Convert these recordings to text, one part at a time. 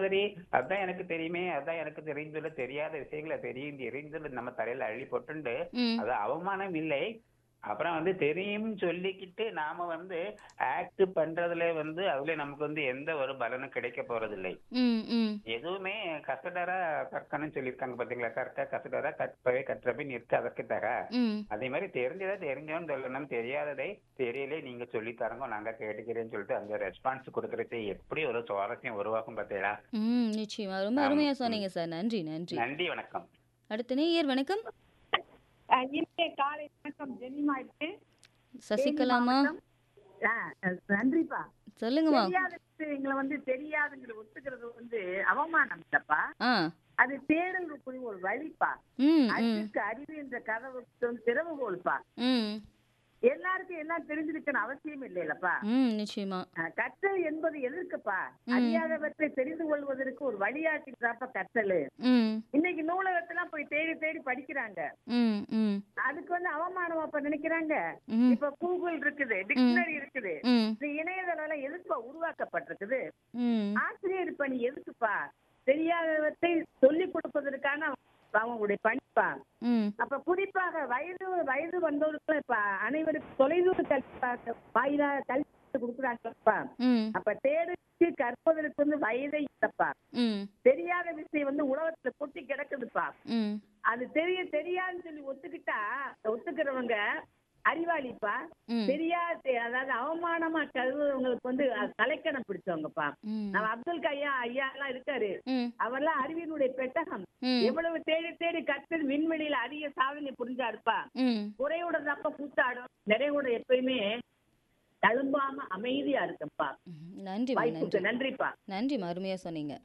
சரி அதான் எனக்கு தெரியுமே அதான் எனக்கு தெரிந்துள்ள தெரியாத விஷயங்களை தெரியும் தெரிந்துள்ள நம்ம தலையில அள்ளி போட்டுண்டு ம் அது அவமானம் இல்லை அப்புறம் வந்து தெரியும் சொல்லிக்கிட்டு நாம வந்து ஆக்ட் பண்றதுல வந்து அதுல நமக்கு வந்து எந்த ஒரு பலனும் கிடைக்க போறதில்லை ம் ம் எதுவுமே கசடரா கற்கணும்னு சொல்லியிருக்காங்க பாத்தீங்களா கற்க கசடரா கற்பவை கற்றபின் நிற்க அதற்கு தக ம் அதே மாதிரி தெரிஞ்சதை தெரிஞ்சோன்னு சொல்லணும் தெரியாததை தெரியலே நீங்க சொல்லி தரங்க நாங்க கேட்டுக்கிறேன்னு சொல்லிட்டு அந்த ரெஸ்பான்ஸ் கொடுக்கறது எப்படி ஒரு சுவாரஸ்யம் உருவாக்கும் பார்த்தீங்களா ம் நிச்சயமா ரொம்ப ஆமா. அருமையா சொன்னீங்க சார் நன்றி நன்றி நன்றி வணக்கம் அடுத்த நேயர் வணக்கம் அஹ் இனிய காலை வணக்கம் ஜெனிமா இருக்கு சசிகலாமா நன்றிப்பா சொல்லுங்கம்மா தெரியாத விஷயங்களை வந்து தெரியாதுங்கிற ஒத்துக்கிறது வந்து அவமானம் இல்லப்பா ஆ அது தேடலுக்குரிய ஒரு வழிப்பா ம் ம் அறிவுக்கு அறிவு என்ற கதவுக்கு வந்து திறவுகோல்ப்பா ம் எல்லாருக்கும் எல்லாம் தெரிஞ்சிருக்கணும் அவசியம் இல்லைல்லப்பா ம் நிச்சயமா அஹ் கற்றல் என்பது எதற்குப்பா ம். அறியாதவற்றை தெரிந்து கொள்வதற்கு ஒரு வழியாட்டிதாப்பா கற்றல் ம் இன்னைக்கு நூலகத்தெல்லாம் போய் தேடி தேடி படிக்கிறாங்க ம் ம் அதுக்கு வந்து அவமானம் அப்ப நினைக்கிறாங்க ம் இப்ப கூகுள் இருக்குது டிக்ஷனரி இருக்குது ம் இந்த இணையதளம் எதுக்குப்பா உருவாக்கப்பட்டிருக்குது ம் ஆசிரியர் பணி எதுக்குப்பா தெரியாதவற்றை சொல்லிக் கொடுப்பதற்கான அவங்களுடைய பணிப்பா ம் அப்ப குறிப்பாக வயது வயது வந்தவருக்கு இப்ப அனைவருக்கும் தொலைதூர கல்வி வாயிலா கல்வி கொடுக்குறாங்கப்பா ம் அப்ப தேடுக்கு கற்பதற்கு வந்து வயதே இல்லப்பா ம் தெரியாத விஷயம் வந்து உலகத்துல கொட்டி கிடக்குதுப்பா ம் அது தெரிய தெரியாதுன்னு சொல்லி ஒத்துக்கிட்டா ஒத்துக்கிறவங்க அறிவாளிப்பா ம் தெரியாது அதாவது அவமானமா கருதுறவங்களுக்கு வந்து அது தலைக்கணம் பிடிச்சவங்கப்பா ம் நம்ம அப்துல் கையா ஐயா எல்லாம் இருக்காரு ம் அவர்லாம் அறிவியனுடைய பெட்டகம் ம் எவ்வளவு தேடி தேடி கற்று விண்வெளியில அதிக சாதனை புரிஞ்சாருப்பா ம் குறையோட தப்ப கூத்தாடும் நிறைவோட எப்பயுமே தழும்பாம அமைதியா இருக்குப்பா ம். நன்றிம்மா நன்றி வாய்ப்புக்கு நன்றிப்பா நன்றிம்மா அருமையாக சொன்னீங்க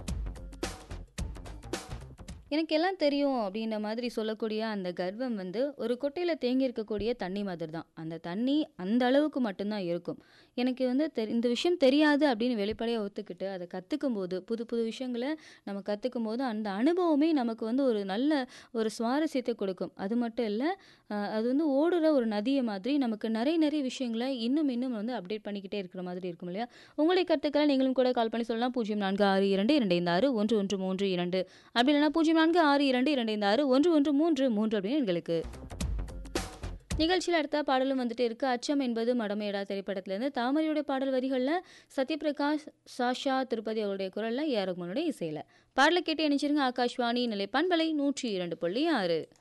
எனக்கு எல்லாம் தெரியும் அப்படின்ற மாதிரி சொல்லக்கூடிய அந்த கர்வம் வந்து ஒரு கொட்டையில் தேங்கி இருக்கக்கூடிய தண்ணி மாதிரி தான் அந்த தண்ணி அந்த அளவுக்கு மட்டும்தான் இருக்கும் எனக்கு வந்து தெரி இந்த விஷயம் தெரியாது அப்படின்னு வெளிப்படையாக ஒத்துக்கிட்டு அதை கற்றுக்கும் போது புது புது விஷயங்களை நம்ம கற்றுக்கும் போது அந்த அனுபவமே நமக்கு வந்து ஒரு நல்ல ஒரு சுவாரஸ்யத்தை கொடுக்கும் அது மட்டும் இல்லை அது வந்து ஓடுற ஒரு நதியை மாதிரி நமக்கு நிறைய நிறைய விஷயங்களை இன்னும் இன்னும் வந்து அப்டேட் பண்ணிக்கிட்டே இருக்கிற மாதிரி இருக்கும் இல்லையா உங்களை கருத்துக்களை நீங்களும் கூட கால் பண்ணி சொல்லலாம் பூஜ்ஜியம் நான்கு ஆறு இரண்டு இரண்டு ஐந்து ஆறு ஒன்று ஒன்று மூன்று இரண்டு அப்படி இல்லைனா பூஜ்ஜியம் நான்கு ஆறு இரண்டு இரண்டு ஐந்து ஆறு ஒன்று ஒன்று மூன்று மூன்று அப்படின்னு எங்களுக்கு நிகழ்ச்சியில் அடுத்த பாடலும் வந்துட்டு இருக்கு அச்சம் என்பது மடமையடா திரைப்படத்திலேருந்து தாமரையோட பாடல் வரிகளில் சத்யபிரகாஷ் சாஷா திருப்பதி அவருடைய குரலில் ஏரகுமனுடைய இசையில் பாடலை கேட்டு இணைச்சிருங்க ஆகாஷ்வாணி நிலை பண்பலை நூற்றி இரண்டு புள்ளி ஆறு